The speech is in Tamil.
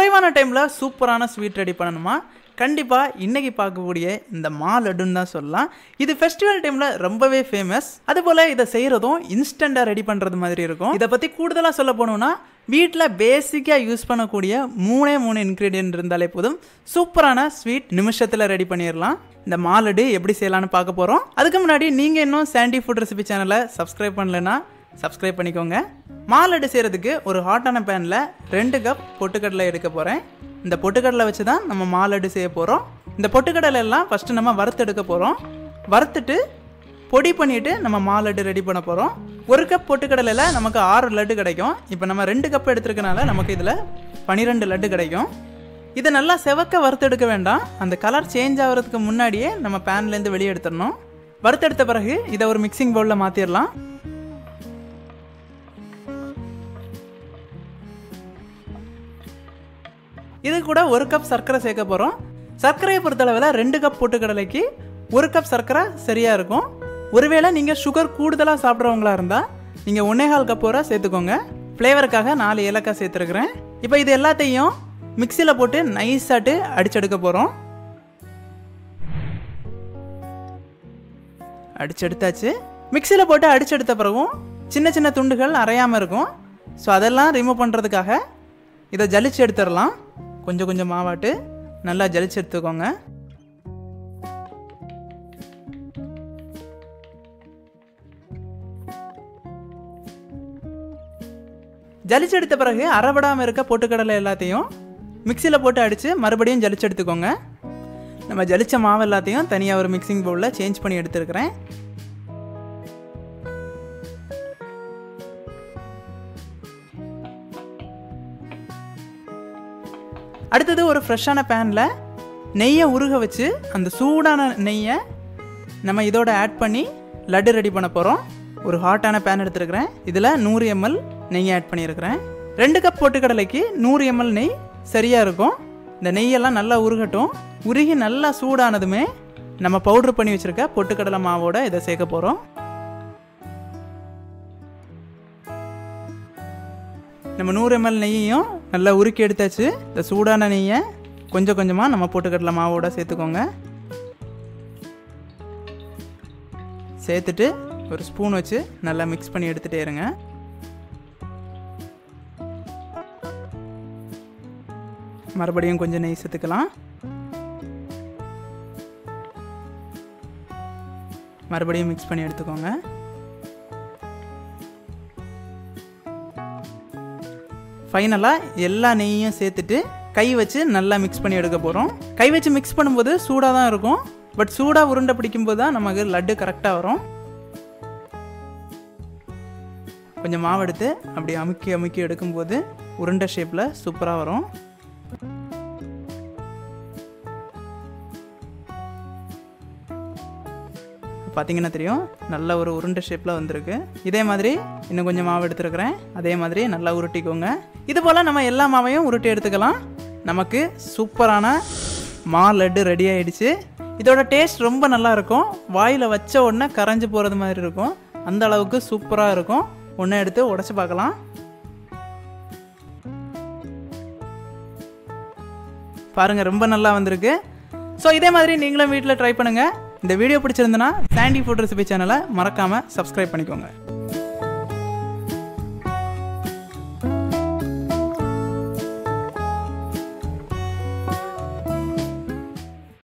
குறைவான டைமில் சூப்பரான ஸ்வீட் ரெடி பண்ணணுமா கண்டிப்பாக இன்னைக்கு பார்க்கக்கூடிய இந்த மா லட்டுன்னு தான் சொல்லலாம் இது ஃபெஸ்டிவல் டைமில் ரொம்பவே ஃபேமஸ் அதுபோல் இதை செய்கிறதும் இன்ஸ்டண்ட்டாக ரெடி பண்ணுறது மாதிரி இருக்கும் இதை பற்றி கூடுதலாக சொல்ல போனோம்னா வீட்டில் பேசிக்காக யூஸ் பண்ணக்கூடிய மூணே மூணு இன்க்ரீடியன்ட் இருந்தாலே போதும் சூப்பரான ஸ்வீட் நிமிஷத்தில் ரெடி பண்ணிடலாம் இந்த மா லட்டு எப்படி செய்யலாம்னு பார்க்க போகிறோம் அதுக்கு முன்னாடி நீங்கள் இன்னும் சாண்டி ஃபுட் ரெசிபி சேனலை சப்ஸ்கிரைப் பண்ணலைன்னா சப்ஸ்கிரைப் பண்ணிக்கோங்க மாலட்டு செய்கிறதுக்கு ஒரு ஹாட்டான பேனில் ரெண்டு கப் பொட்டுக்கடலை எடுக்க போகிறேன் இந்த பொட்டுக்கடலை வச்சு தான் நம்ம மாலட்டு செய்ய போகிறோம் இந்த பொட்டுக்கடலை எல்லாம் ஃபஸ்ட்டு நம்ம வறுத்து எடுக்க போகிறோம் வறுத்துட்டு பொடி பண்ணிவிட்டு நம்ம மாலட்டு ரெடி பண்ண போகிறோம் ஒரு கப் பொட்டுக்கடலையில் நமக்கு ஆறு லட்டு கிடைக்கும் இப்போ நம்ம ரெண்டு கப் எடுத்துருக்கனால நமக்கு இதில் பன்னிரெண்டு லட்டு கிடைக்கும் இதை நல்லா செவக்க வறுத்தெடுக்க வேண்டாம் அந்த கலர் சேஞ்ச் ஆகிறதுக்கு முன்னாடியே நம்ம பேன்லேருந்து வெளியே எடுத்துடணும் வறுத்தெடுத்த பிறகு இதை ஒரு மிக்சிங் பவுலில் மாற்றிடலாம் இது கூட ஒரு கப் சர்க்கரை சேர்க்க போகிறோம் சர்க்கரையை பொறுத்தளவில் ரெண்டு கப் பொட்டுக்கடலைக்கு ஒரு கப் சர்க்கரை சரியாக இருக்கும் ஒருவேளை நீங்கள் சுகர் கூடுதலாக சாப்பிட்றவங்களா இருந்தால் நீங்கள் ஒன்னேகால் கப் வரை சேர்த்துக்கோங்க ஃப்ளேவருக்காக நாலு ஏலக்காய் சேர்த்துருக்குறேன் இப்போ இது எல்லாத்தையும் மிக்சியில் போட்டு நைஸாட்டு அடிச்செடுக்க போகிறோம் அடிச்செடுத்தாச்சு மிக்சியில் போட்டு அடிச்செடுத்த பிறகும் சின்ன சின்ன துண்டுகள் அரையாமல் இருக்கும் ஸோ அதெல்லாம் ரிமூவ் பண்ணுறதுக்காக இதை ஜலிச்சு எடுத்துடலாம் கொஞ்சம் கொஞ்சம் மாவாட்டு நல்லா ஜலிச்சு எடுத்துக்கோங்க ஜலிச்சு எடுத்த பிறகு அரைபடாமல் இருக்க பொட்டுக்கடலை எல்லாத்தையும் மிக்சியில் போட்டு அடித்து மறுபடியும் ஜலிச்சு எடுத்துக்கோங்க நம்ம ஜலிச்ச மாவு எல்லாத்தையும் தனியாக ஒரு மிக்சிங் பவுலில் சேஞ்ச் பண்ணி எடுத்துருக்கிறேன் அடுத்தது ஒரு ஃப்ரெஷ்ஷான பேனில் நெய்யை உருக வச்சு அந்த சூடான நெய்யை நம்ம இதோட ஆட் பண்ணி லட்டு ரெடி பண்ண போகிறோம் ஒரு ஹாட்டான பேன் எடுத்துருக்கிறேன் இதில் நூறு எம்எல் நெய் ஆட் பண்ணியிருக்கிறேன் ரெண்டு கப் பொட்டுக்கடலைக்கு நூறு எம்எல் நெய் சரியாக இருக்கும் இந்த நெய்யெல்லாம் நல்லா உருகட்டும் உருகி நல்லா சூடானதுமே நம்ம பவுட்ரு பண்ணி வச்சுருக்க பொட்டுக்கடலை மாவோட இதை சேர்க்க போகிறோம் நம்ம நூறு எம்எல் நெய்யையும் நல்லா உருக்கி எடுத்தாச்சு இந்த சூடான நெய்யை கொஞ்சம் கொஞ்சமாக நம்ம பொட்டுக்கடலை மாவோட சேர்த்துக்கோங்க சேர்த்துட்டு ஒரு ஸ்பூன் வச்சு நல்லா மிக்ஸ் பண்ணி எடுத்துகிட்டே இருங்க மறுபடியும் கொஞ்சம் நெய் சேர்த்துக்கலாம் மறுபடியும் மிக்ஸ் பண்ணி எடுத்துக்கோங்க ஃபைனலாக எல்லா நெய்யும் சேர்த்துட்டு கை வச்சு நல்லா மிக்ஸ் பண்ணி எடுக்க போகிறோம் கை வச்சு மிக்ஸ் பண்ணும்போது சூடாக தான் இருக்கும் பட் சூடாக உருண்டை பிடிக்கும்போது தான் நமக்கு லட்டு கரெக்டாக வரும் கொஞ்சம் மாவு எடுத்து அப்படி அமுக்கி அமுக்கி எடுக்கும்போது உருண்டை ஷேப்பில் சூப்பராக வரும் பார்த்தீங்கன்னா தெரியும் நல்ல ஒரு உருண்டை ஷேப்பில் வந்திருக்கு இதே மாதிரி இன்னும் கொஞ்சம் மாவு எடுத்துருக்கிறேன் அதே மாதிரி நல்லா உருட்டிக்கோங்க இது போல் நம்ம எல்லா மாவையும் உருட்டி எடுத்துக்கலாம் நமக்கு சூப்பரான மா லட்டு ரெடி ஆயிடுச்சு இதோட டேஸ்ட் ரொம்ப நல்லா இருக்கும் வாயில் வச்ச உடனே கரைஞ்சி போகிறது மாதிரி இருக்கும் அந்த அளவுக்கு சூப்பராக இருக்கும் ஒன்றை எடுத்து உடச்சி பார்க்கலாம் பாருங்கள் ரொம்ப நல்லா வந்திருக்கு ஸோ இதே மாதிரி நீங்களும் வீட்டில் ட்ரை பண்ணுங்கள் இந்த வீடியோ பிடிச்சிருந்தனா சாண்டி ஃபுட் ரெசிபி சேனலை மறக்காமல் சப்ஸ்கிரைப் பண்ணிக்கோங்க